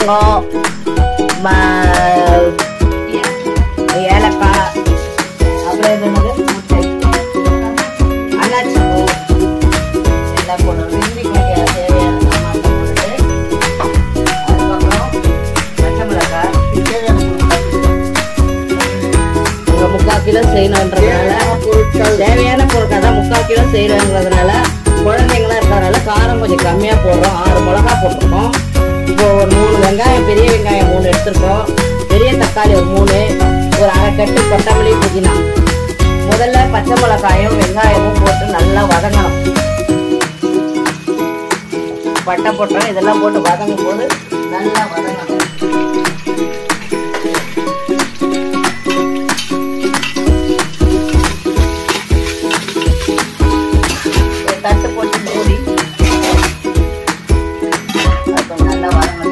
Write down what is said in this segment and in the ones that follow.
லவங்கம் ம- ஏலக்காய் அப்புறம் இது என்னது முட்டை அன்னாச்சி பூ எல்லாம் போடணும் விரும்பிக்கு வேண்டிய தேவையான சாமான்லாம் போட்டுட்டு அதுக்கப்புறம் பச்சை மிளகாய் இங்க முக்கால் கிலோ செய்யணுன்றதுனால தேவையான பொருட்கள் தான் முக்கால் கிலோ செய்யறதுனால குழந்தைங்களாம் இருக்கிறதுனால காரம் கொஞ்சம் கம்மியா போடுறோம் ஆறு மிளகா போட்டிருக்கோம் இப்போ ஒரு மூணு வெங்காயம் பெரிய வெங்காயம் மூணு எடுத்திருக்கோம் பெரிய தக்காளி ஒரு மூணு ஒரு அரை கட்டு கொத்தமல்லி புதினா முதல்ல பச்சை மிளகாயும் வெங்காயமும் போட்டு நல்லா வதங்கணும் பட்டை போட்டோம் இதெல்லாம் போட்டு வதங்கும் போது நல்லா வதங்கணும் ஒரு தட்டு போட்டு மூடி அது கொஞ்சம் நல்லா வதங்கணும்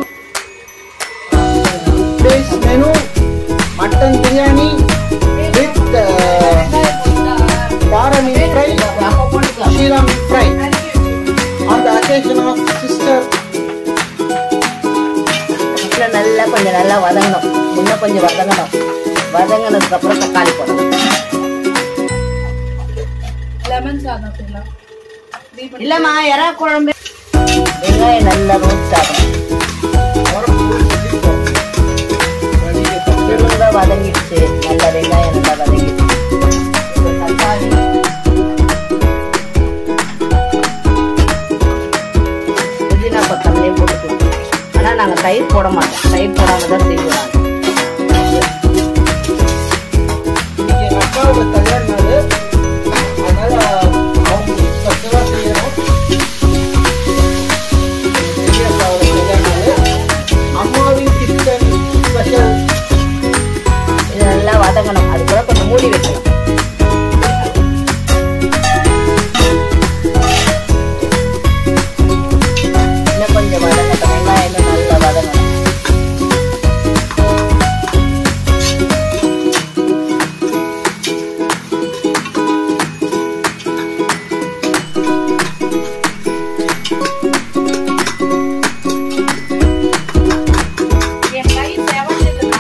Today's menu mutton biryani with uh, parami fry, அப்போ போட்டுக்கலாம் shiram fry. On the occasion of sister இதுல நல்லா கொஞ்சம் நல்லா வதங்கணும் இன்னும் கொஞ்சம் வதங்கணும் வதங்கினதுக்கு அப்புறம் தக்காளி போடணும் லெமன் சாதம் செய்யலாம் தீபம் இல்லம்மா எறா குழம்பு வெங்காயம் நல்லா ரோஸ்ட் ஆகணும் திரும்ப வதங்கிடுச்சு நல்லா வெங்காயம் நல்லா வதங்கிடுச்சு இப்ப தக்காளி புதினா கொத்தமல்லியும் போட்டுக்கலாம் ஆனா நாங்க தயிர் போட மாட்டோம் தயிர் போடாம தான் செய்வோம் நாங்க. இன்னைக்கு எங்க அக்காவோட கல்யாண நாள் அதனால அவங்க ஸ்பெஷலா செய்யணும் பெரிய அக்காவோட கல்யாண நாள் அம்மாவின் கிச்சன் ஸ்பெஷல் இது நல்லா வதங்கணும் அது கூட கொஞ்சம் மூடி வைக்கலாம் இன்னும் கொஞ்சம் வதங்கட்டும் வெங்காயம் இன்னும் நல்லா வதங்கணும் என் கை செவந்ததுன்னா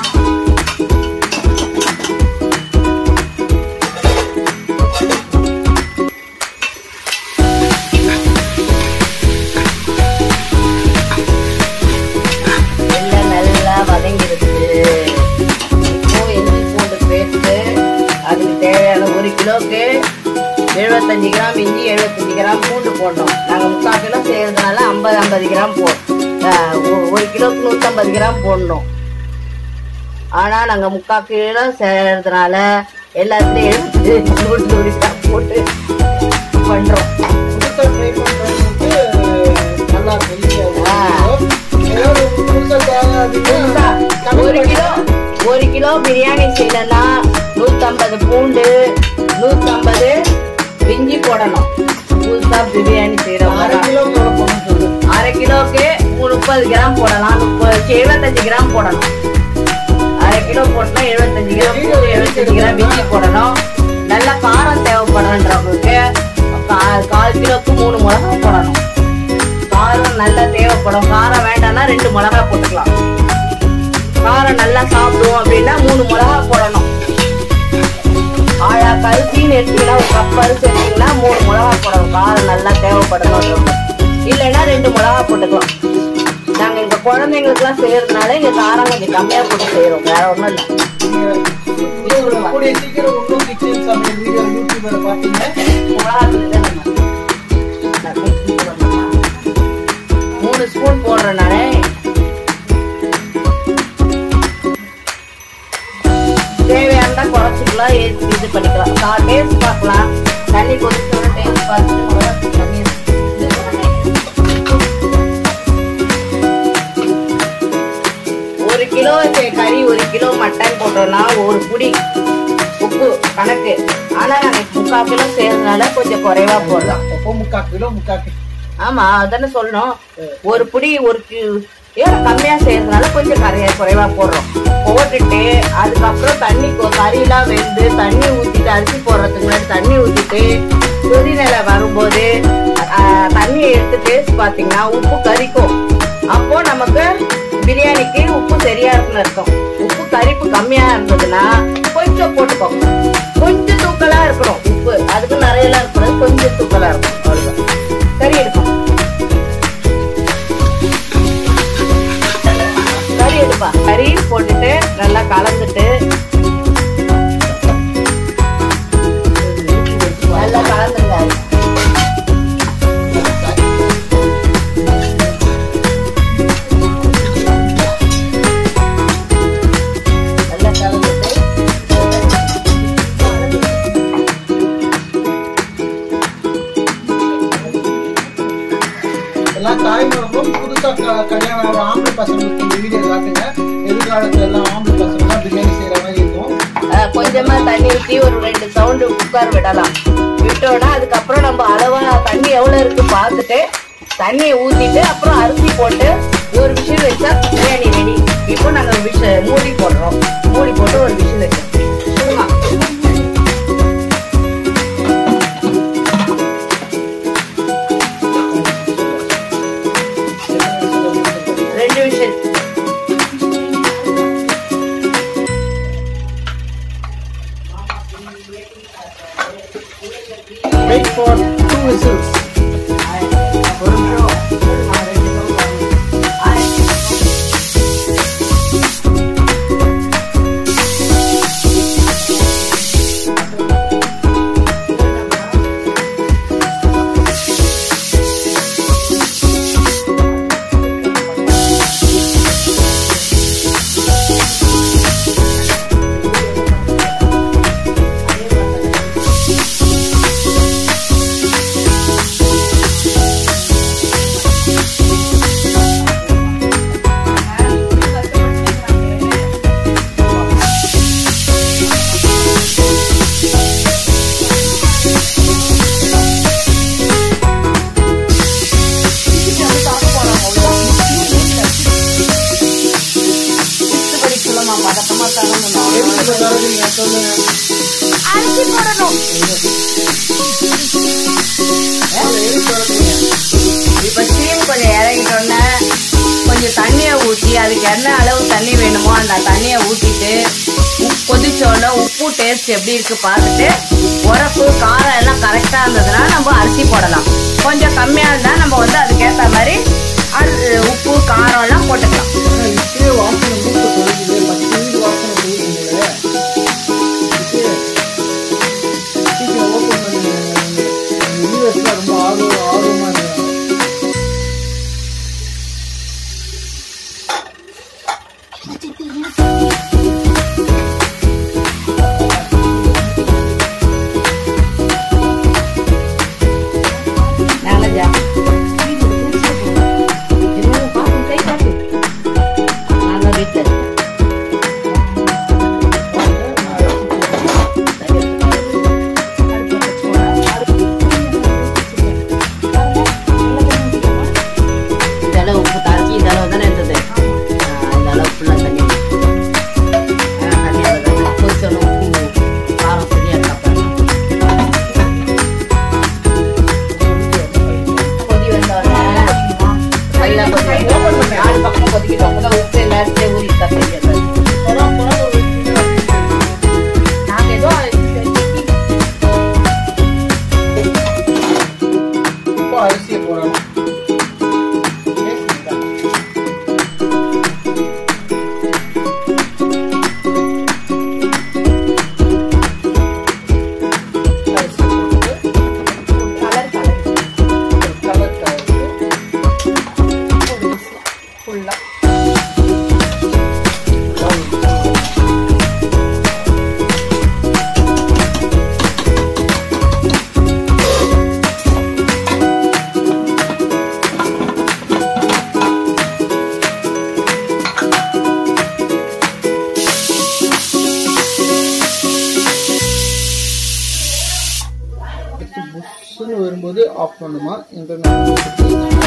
எல்லாம் நல்லா வதங்கிருச்சு இப்போ இஞ்சி பூண்டு பேஸ்ட்டு அதுக்கு தேவையான ஒரு கிலோக்கு எழுபத்தஞ்சு கிராம் இஞ்சி எழுபத்தஞ்சு கிராம் பூண்டு போடணும் நாங்கள் முக்கால் கிலோ செய்யறதுனால ஐம்பது ஐம்பது கிராம் போ ஆஹ் ஒ- ஒரு கிலோக்கு நூற்றம்பது கிராம் போடணும் ஆனால் நாங்கள் முக்கால் கிலோ செய்யறதுனால எல்லாத்துலேயும் எழுபத்தி நூறு நூறு கிராம் போட்டு பண்ணுறோம் புதுசா ட்ரை பண்றவங்களுக்கு நல்லா இருக்கும் ஆ. ஏதாவது புதுசா தேவை ஒரு கிலோ ஒரு கிலோ பிரியாணி செய்யணும்னா நூத்தம்பது பூண்டு நூத்தம்பது இஞ்சி போடணும் புதுசா பிரியாணி அரை செய்யறவங்க கிலோ மேல போகணும் சொல்லு அரை கிலோக்கு முப்பது கிராம் போடலாம் முப்பது எழுபத்தஞ்சு கிராம் போடணும் அரை கிலோ போட்டா எழுபத்தஞ்சு கிராம் பூண்டு எழுபத்தஞ்சு கிராம் இஞ்சி போடணும் நல்ல காரம் தேவைப்படுறவங்களுக்கு கா- கால் கிலோக்கு மூணு மிளகா போடணும் காரம் நல்லா தேவைப்படும் காரம் வேண்டாம்னா ரெண்டு மிளகா போட்டுக்கலாம் காரம் நல்லா சாப்பிடுவோம் அப்படின்னா மூணு மிளகா போடணும் ஆழா அரிசின்னு எடுத்தீங்கன்னா ஒரு கப் அரிசி எடுத்தீங்கன்னா மூணு மிளகா போடணும் காரம் நல்லா தேவைப்படணும் இல்லைன்னா ரெண்டு மிளகா போட்டுக்கலாம் நாங்க எங்க குழந்தைங்களுக்குலாம் செய்யறதுனால இங்க காரம் கொஞ்சம் கம்மியா போட்டு செய்யறோம் வேற ஒண்ணும் இல்ல நீங்க கூடிய சீக்கிரம் இன்னும் கிச்சன் சமையல் வீடியோ யூடியூப்ல பாத்தீங்க மிளகா தூள் தான் நம்ம. நான் mix பண்ணணுமா? மூணு ஸ்பூன் போடுறேன் நானே தேவையானதா குறைச்சிக்கலாம் ஏத்தி இது பண்ணிக்கலாம் டேஸ்ட் பார்க்கலாம் தண்ணி கொதிச்சோட டேஸ்ட் பார்த்துட்டு மிளகா தூள் கம்மியா இது பண்ணேன். ஒரு கிலோ சே- கறி ஒரு கிலோ மட்டன் போட்டோம்னா ஒரு புடி உப்பு கணக்கு ஆனா நாங்க முக்கால் கிலோ செய்யறதுனால கொஞ்சம் குறைவா போடலாம் எப்போ முக்கா கிலோ முக்கா கிலோ ஆமா அதானே சொல்லணும் ஒரு புடி ஒரு கி- ஏன் கம்மியா செய்யறதுனால கொஞ்சம் கரையா குறைவா போடுறோம் போட்டுட்டு அதுக்கப்புறம் தண்ணி கொ- கறியெல்லாம் வெந்து தண்ணி ஊத்திட்டு அரிசி போடுறதுக்கு முன்னாடி தண்ணி ஊத்திட்டு கொதிநிலை வரும்போது அஹ், தண்ணியை எடுத்து டேஸ்ட் பாத்தீங்கன்னா உப்பு கறிக்கும் அப்போ நமக்கு பிரியாணிக்கு உப்பு சரியா இருக்குன்னு அர்த்தம் உப்பு கரிப்பு கம்மியா இருந்ததுன்னா கொஞ்சம் போட்டுக்கோங்க கொஞ்சம் தூக்கலா இருக்கணும் உப்பு அதுக்கு நிறைய எல்லாம் இருக்கக்கூடாது கொஞ்சம் தூக்கலா இருக்கும் அவ்வளவுதான் கறி எடுப்போம் கறி எடுப்பா கறி போட்டுட்டு நல்லா கலந்துட்டு நல்லா கலந்துங்க நல்லா கலந்துட்டு எல்லாம் தாய்மார்களும் புதுசா க- கல்யாணம் ஆகிற ஆம்பளை பசங்களுக்கு இந்த வீடியோ காட்டுங்க எதிர்காலத்துல எல்லாம் ஆம்பளை பசங்க பிரியாணி செய்யற மாதிரி இருக்கும் அஹ் கொஞ்சமா தண்ணி ஊற்றி ஒரு ரெண்டு சவுண்டு குக்கர் விடலாம் விட்டோம்னா அதுக்கப்புறம் நம்ம அளவா தண்ணி எவ்வளவு இருக்கு பார்த்துட்டு தண்ணியை ஊத்திட்டு அப்புறம் அரிசி போட்டு ஒரு விஷயம் வச்சா பிரியாணி ரெடி இப்போ நாங்க விஷ மூடி போடுறோம் மூடி போட்டு ஒரு விஷயம் வைக்கிறோம் சும்மா ரெண்டு விஷயம் வெயிட் ஃபார் டூ விசில்ஸ் ஒரு நிமிஷம் ஆ, ரெண்டு நிமிஷம் பாருங்க. ஆ, படி சொல்லமா பதட்டமா தரணும் எதுக்கு தரீங்க சொல்லுங்க அரிசி போடணும் எதுக்கு தரீங்க இப்ப ஸ்டீம் கொஞ்சம் இறங்கிட்டோன்னே கொஞ்சம் தண்ணியை ஊற்றி அதுக்கு என்ன அளவு தண்ணி வேணுமோ அந்த தண்ணியை ஊற்றிட்டு கொதிச்சோடனே உப்பு டேஸ்ட் எப்படி இருக்கு பார்த்துட்டு உரப்பு காரம் எல்லாம் கரெக்டாக இருந்ததுன்னா நம்ம அரிசி போடலாம் கொஞ்சம் கம்மியாக இருந்தால் நம்ம வந்து அதுக்கேற்ற மாதிரி அது உப்பு காரம் எல்லாம் போட்டுக்கலாம் ஆனா இப்பயே வாசனை மூக்க தொலைக்குது பத்து வீடு வாசனை போயிருக்கீங்களே சீக்கிரம் ஓப்பன் பண்ணுங்க யூஎஸ்ல ரொம்ப ஆர்வம் ஆர்வமா இருக்காங்க நல்லதா இன்னும் பாத்து கை காட்டு நாங்க வீட்டில் இருக்கேன் இந்த அளவு உப்பு தாக்கி இந்த அளவு தானே இருந்தது ஆ, இந்த அளவு ஃபுல்லாக தண்ணி ஆ, தண்ணி அளவு கொஞ்சம் உப்பு காரம் சரியா இருக்கா கொதி வந்தோடனே கையில கொஞ்சம் ஓப்பன் பண்ணி நாலு பக்கம் கொதிக்கிட்டோம் அப்பதான் உப்பு எல்லாத்தையும் ஊறி தப்பிக்கிறது நாங்க ஏதோ இப்போ அரிசியை போடலாம் அரிசி போட்டு கலர் கலர் கலர் கலருக்கு ஃபுல்லா புஷ்ஷுன்னு வரும்போது ஆஃப் பண்ணுமா இன்டர்நெட்